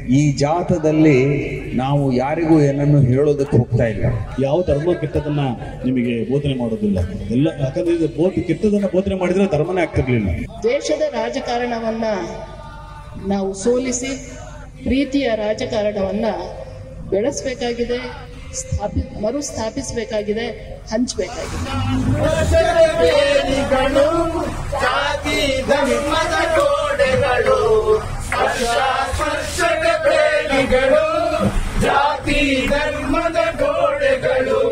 ಈ ಜಾತದಲ್ಲಿ ನಾವು ಯಾರಿಗೂ ಏನನ್ನು ಹೇಳೋದಕ್ಕೆ ಹೋಗ್ತಾ ಇಲ್ಲ ಯಾವ ಧರ್ಮ ಕೆಟ್ಟದನ್ನ ನಿಮಗೆ ಬೋಧನೆ ಮಾಡೋದಿಲ್ಲ ಎಲ್ಲ ಯಾಕಂದ್ರೆ ಇದು ಬೋಧ ಕೆಟ್ಟದನ್ನ ಬೋಧನೆ ಮಾಡಿದ್ರೆ ಧರ್ಮನೇ ಆಗ್ತಿರ್ಲಿಲ್ಲ ದೇಶದ ರಾಜಕಾರಣವನ್ನ ನಾವು ಸೋಲಿಸಿ ಪ್ರೀತಿಯ ರಾಜಕಾರಣವನ್ನ ಬೆಳೆಸಬೇಕಾಗಿದೆ ಸ್ಥಾಪಿ ಮರುಸ್ಥಾಪಿಸಬೇಕಾಗಿದೆ ಹಂಚಬೇಕಾಗಿದೆ ಬೇಲಿಗಳು ಜಾತಿ ಧರ್ಮದ ಗೋಡೆಗಳು ಸ್ಪರ್ಶ ಸ್ಪರ್ಶದ ಬೇಲಿಗಳು ಜಾತಿ ಧರ್ಮದ ಗೋಡೆಗಳು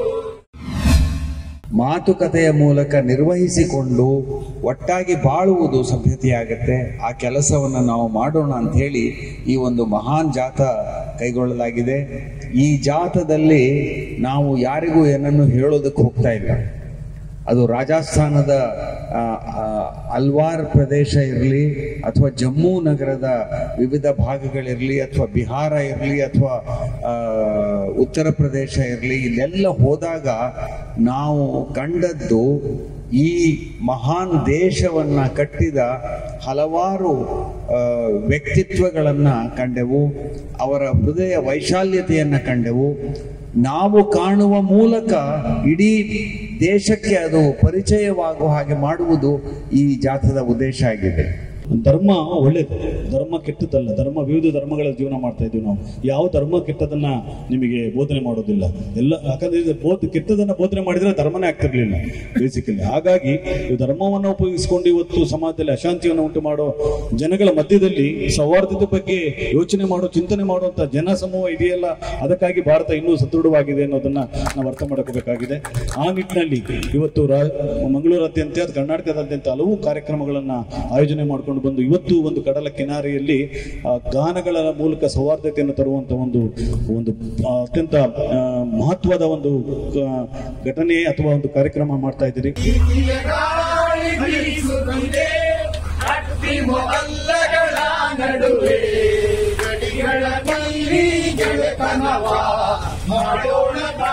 ಮಾತುಕತೆಯ ಮೂಲಕ ನಿರ್ವಹಿಸಿಕೊಂಡು ಒಟ್ಟಾಗಿ ಬಾಳುವುದು ಸಭ್ಯತೆಯಾಗತ್ತೆ ಆ ಕೆಲಸವನ್ನು ನಾವು ಮಾಡೋಣ ಅಂತ ಹೇಳಿ ಈ ಒಂದು ಮಹಾನ್ ಜಾತ ಕೈಗೊಳ್ಳಲಾಗಿದೆ ಈ ಜಾತದಲ್ಲಿ ನಾವು ಯಾರಿಗೂ ಏನನ್ನು ಹೇಳೋದಕ್ಕೆ ಹೋಗ್ತಾ ಇಲ್ಲ ಅದು ರಾಜಸ್ಥಾನದ ಆ, ಆ, ಅಲ್ವಾರ್ ಪ್ರದೇಶ ಇರಲಿ ಅಥವಾ ಜಮ್ಮು ನಗರದ ವಿವಿಧ ಭಾಗಗಳಿರಲಿ ಅಥವಾ ಬಿಹಾರ ಇರಲಿ ಅಥವಾ ಆ, ಉತ್ತರ ಪ್ರದೇಶ ಇರಲಿ ಇಲ್ಲೆಲ್ಲ ಹೋದಾಗ ನಾವು ಕಂಡದ್ದು ಈ ಮಹಾನ್ ದೇಶವನ್ನ ಕಟ್ಟಿದ ಹಲವಾರು ಆ, ವ್ಯಕ್ತಿತ್ವಗಳನ್ನ ಕಂಡೆವು ಅವರ ಹೃದಯ ವೈಶಾಲ್ಯತೆಯನ್ನ ಕಂಡೆವು ನಾವು ಕಾಣುವ ಮೂಲಕ ಇಡೀ ದೇಶಕ್ಕೆ ಅದು ಪರಿಚಯವಾಗುವ ಹಾಗೆ ಮಾಡುವುದು ಈ ಜಾಥದ ಉದ್ದೇಶ ಆಗಿದೆ ಧರ್ಮ ಒಳ್ಳೇದು ಧರ್ಮ ಕೆಟ್ಟದಲ್ಲ ಧರ್ಮ ವಿವಿಧ ಧರ್ಮಗಳ ಜೀವನ ಮಾಡ್ತಾ ಇದ್ದೀವಿ ನಾವು ಯಾವ ಧರ್ಮ ಕೆಟ್ಟದನ್ನ ನಿಮಗೆ ಬೋಧನೆ ಮಾಡೋದಿಲ್ಲ ಎಲ್ಲ ಯಾಕಂದ್ರೆ ಇದು ಬೋಧ ಕೆಟ್ಟದನ್ನ ಬೋಧನೆ ಮಾಡಿದ್ರೆ ಧರ್ಮನೇ ಆಗ್ತಿರ್ಲಿಲ್ಲ ಬೇಸಿಕಲಿ ಹಾಗಾಗಿ ಈ ಧರ್ಮವನ್ನು ಉಪಯೋಗಿಸಿಕೊಂಡು ಇವತ್ತು ಸಮಾಜದಲ್ಲಿ ಅಶಾಂತಿಯನ್ನು ಉಂಟು ಮಾಡೋ ಜನಗಳ ಮಧ್ಯದಲ್ಲಿ ಸೌಹಾರ್ದತೆ ಬಗ್ಗೆ ಯೋಚನೆ ಮಾಡೋ ಚಿಂತನೆ ಮಾಡುವಂತ ಜನ ಸಮೂಹ ಇದೆಯಲ್ಲ ಅದಕ್ಕಾಗಿ ಭಾರತ ಇನ್ನೂ ಸದೃಢವಾಗಿದೆ ಅನ್ನೋದನ್ನ ನಾವು ಅರ್ಥ ಮಾಡ್ಕೋಬೇಕಾಗಿದೆ ಆ ನಿಟ್ಟಿನಲ್ಲಿ ಇವತ್ತು ರಾ ಮಂಗಳೂರಾದ್ಯಂತ ಕರ್ನಾಟಕದಾದ್ಯಂತ ಹಲವು ಕಾರ್ಯಕ್ರಮಗಳನ್ನ ಆಯೋಜನೆ ಮಾಡಿಕೊಂಡು ಬಂದು ಇವತ್ತು ಒಂದು ಕಡಲ ಕಿನಾರೆಯಲ್ಲಿ ಆ, ಗಾನಗಳ ಮೂಲಕ ಸೌಹಾರ್ದತೆಯನ್ನು ತರುವಂತ ಒಂದು ಒಂದು ಆ, ಅತ್ಯಂತ ಆ, ಮಹತ್ವದ ಒಂದು ಆ, ಘಟನೆ ಅಥವಾ ಒಂದು ಕಾರ್ಯಕ್ರಮ ಮಾಡ್ತಾ ಇದ್ದೀರಿ ಪ್ರೀತಿಯ ಗಾಳಿ ಬೀಸುತ್ತಿದೆ ಅಟ್ಟಿ ಮೊಹಲ್ಲಗಳ ನಡುವೆ ಗಡಿಗಳ ಬಲ್ಲಿ ಗೆಳೆತನವ ಮಾಡೋಣ ಬಾ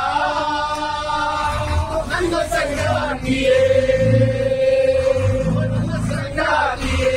ನನ್ನ ಸಂಗಾತಿಯೇ ನನ್ನ ಸಂಗಾತಿಯೇ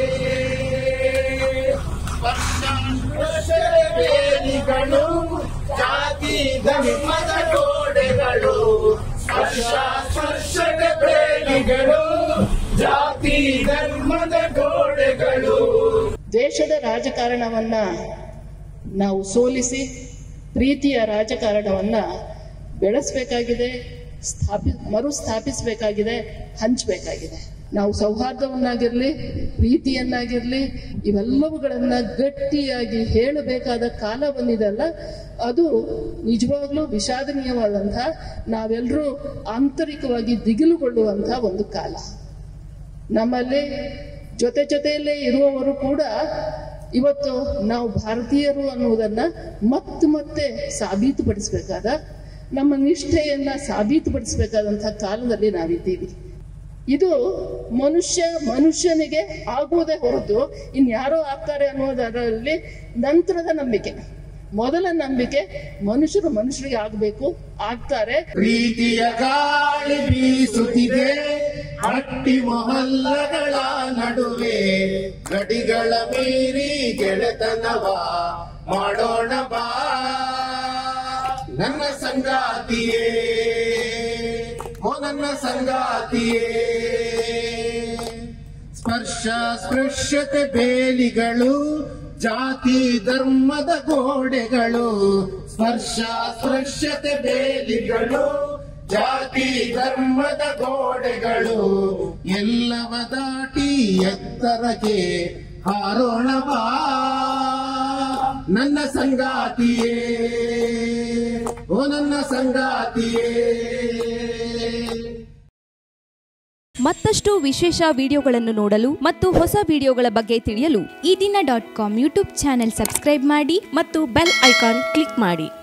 ಸ್ಪರ್ಶ ಬೇಲಿಗಳು ಜಾತಿ ಧರ್ಮದ ಗೋಡೆಗಳು ಸ್ಪರ್ಶ ಸ್ಪರ್ಶದ ಬೇಲಿಗಳು ಜಾತಿ ಧರ್ಮದ ಗೋಡೆಗಳು ದೇಶದ ರಾಜಕಾರಣವನ್ನ ನಾವು ಸೋಲಿಸಿ ಪ್ರೀತಿಯ ರಾಜಕಾರಣವನ್ನ ಬೆಳೆಸಬೇಕಾಗಿದೆ ಸ್ಥಾಪಿ ಮರುಸ್ಥಾಪಿಸಬೇಕಾಗಿದೆ ಹಂಚಬೇಕಾಗಿದೆ ನಾವು ಸೌಹಾರ್ದವನ್ನಾಗಿರಲಿ ಪ್ರೀತಿಯನ್ನಾಗಿರಲಿ ಇವೆಲ್ಲವುಗಳನ್ನ ಗಟ್ಟಿಯಾಗಿ ಹೇಳಬೇಕಾದ ಕಾಲ ಬಂದಿದೆಲ್ಲ ಅದು ನಿಜವಾಗ್ಲೂ ವಿಷಾದನೀಯವಾದಂಥ ನಾವೆಲ್ಲರೂ ಆಂತರಿಕವಾಗಿ ದಿಗಿಲುಗೊಳ್ಳುವಂಥ ಒಂದು ಕಾಲ ನಮ್ಮಲ್ಲಿ ಜೊತೆ ಜೊತೆಯಲ್ಲೇ ಇರುವವರು ಕೂಡ ಇವತ್ತು ನಾವು ಭಾರತೀಯರು ಅನ್ನುವುದನ್ನ ಮತ್ತೆ ಮತ್ತೆ ಸಾಬೀತುಪಡಿಸಬೇಕಾದ ನಮ್ಮ ನಿಷ್ಠೆಯನ್ನ ಸಾಬೀತುಪಡಿಸಬೇಕಾದಂತಹ ಕಾಲದಲ್ಲಿ ನಾವಿದ್ದೀವಿ ಇದು ಮನುಷ್ಯ ಮನುಷ್ಯನಿಗೆ ಆಗುವುದೇ ಹೊರತು ಇನ್ಯಾರೋ ಆಗ್ತಾರೆ ಅನ್ನೋದರಲ್ಲಿ ನಂತರದ ನಂಬಿಕೆ ಮೊದಲ ನಂಬಿಕೆ ಮನುಷ್ಯರು ಮನುಷ್ಯರಿಗೆ ಆಗಬೇಕು ಆಗ್ತಾರೆ ಪ್ರೀತಿಯ ಗಾಳಿ ಬೀಸುತ್ತಿದೆ ಹಟ್ಟಿ ಮೊಹಲ್ಲಗಳ ನಡುವೆ ಗಡಿಗಳ ಮೀರಿ ಗೆಳೆತನವ ಮಾಡೋಣ ಬಾ ನನ್ನ ಸಂಗಾತಿಯೇ ಓ ನನ್ನ ಸಂಗಾತಿಯೇ ಸ್ಪರ್ಶ ಸ್ಪೃಶ್ಯತೆ ಬೇಲಿಗಳು ಜಾತಿ ಧರ್ಮದ ಗೋಡೆಗಳು ಸ್ಪರ್ಶ ಸ್ಪೃಶ್ಯತೆ ಬೇಲಿಗಳು ಜಾತಿ ಧರ್ಮದ ಗೋಡೆಗಳು ಎಲ್ಲವ ದಾಟಿ ಎತ್ತರಕ್ಕೆ ಹಾರೋಣ ಬಾ ನನ್ನ ಸಂಗಾತಿಯೇ ಓ ನನ್ನ ಸಂಗಾತಿಯೇ ಮತ್ತಷ್ಟು ವಿಶೇಷ ವಿಡಿಯೋಗಳನ್ನು ನೋಡಲು ಮತ್ತು ಹೊಸ ವಿಡಿಯೋಗಳ ಬಗ್ಗೆ ತಿಳಿಯಲು ಈ ದಿನ dot com YouTube channel subscribe ಮಾಡಿ ಮತ್ತು ಬೆಲ್ ಐಕಾನ್ ಕ್ಲಿಕ್ ಮಾಡಿ